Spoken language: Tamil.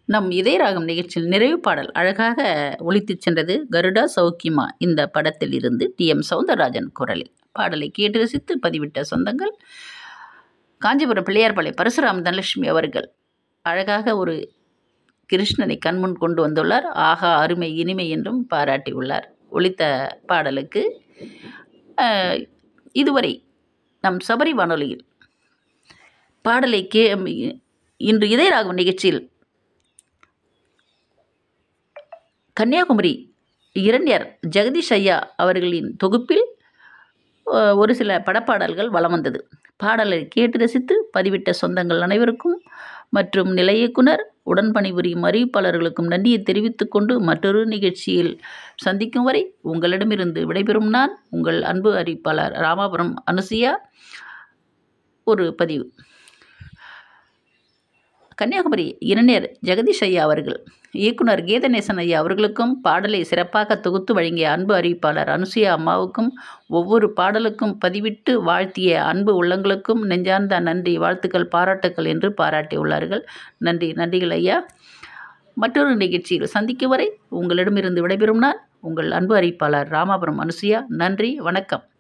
நம் இதயராகம் நிகழ்ச்சியில் நிறைவு பாடல் அழகாக ஒலித்துச் சென்றது கருடா சௌக்கியமா இந்த படத்தில் இருந்து டி எம் சௌந்தரராஜன் குரலில் பாடலை கேட்டு ரசித்து பதிவிட்ட சொந்தங்கள் காஞ்சிபுரம் பிள்ளையார்பாளைய பரசுராம் தனலட்சுமி அவர்கள் அழகாக ஒரு கிருஷ்ணனை கண்முன் கொண்டு வந்துள்ளார் ஆஹா அருமை இனிமை என்றும் பாராட்டியுள்ளார் ஒலித்த பாடலுக்கு அஹ், இதுவரை நம் சபரி வானொலியில் பாடலை கே இன்று இதயராகம் நிகழ்ச்சியில் கன்னியாகுமரி இரண்யர் ஜெகதீஷ் ஐயா அவர்களின் தொகுப்பில் அஹ், ஒரு சில படப்பாடல்கள் வலம் வந்தது பாடலை கேட்டு ரசித்து பதிவிட்ட சொந்தங்கள் அனைவருக்கும் மற்றும் நிலைய இயக்குனர் உடன் பணிபுரியும் அறிவிப்பாளர்களுக்கும் நன்றியை தெரிவித்துக் கொண்டு மற்றொரு நிகழ்ச்சியில் சந்திக்கும் வரை உங்களிடமிருந்து விடைபெறும் நான் உங்கள் அன்பு அறிவிப்பாளர் ராமாபுரம் அனுசியா ஒரு பதிவு கன்னியாகுமரி இளைஞர் ஜெகதீஷ் ஐயா அவர்கள் இயக்குனர் கீதநேசன் ஐயா அவர்களுக்கும் பாடலை சிறப்பாக தொகுத்து வழங்கிய அன்பு அறிவிப்பாளர் அனுசுயா அம்மாவுக்கும் ஒவ்வொரு பாடலுக்கும் பதிவிட்டு வாழ்த்திய அன்பு உள்ளங்களுக்கும் நெஞ்சார்ந்த நன்றி வாழ்த்துக்கள் பாராட்டுக்கள் என்று பாராட்டியுள்ளார்கள் நன்றி நன்றிகள் ஐயா மற்றொரு நிகழ்ச்சியில் சந்திக்கும் வரை உங்களிடமிருந்து விடைபெறும் நான் உங்கள் அன்பு அறிவிப்பாளர் ராமாபுரம் அனுசுயா நன்றி வணக்கம்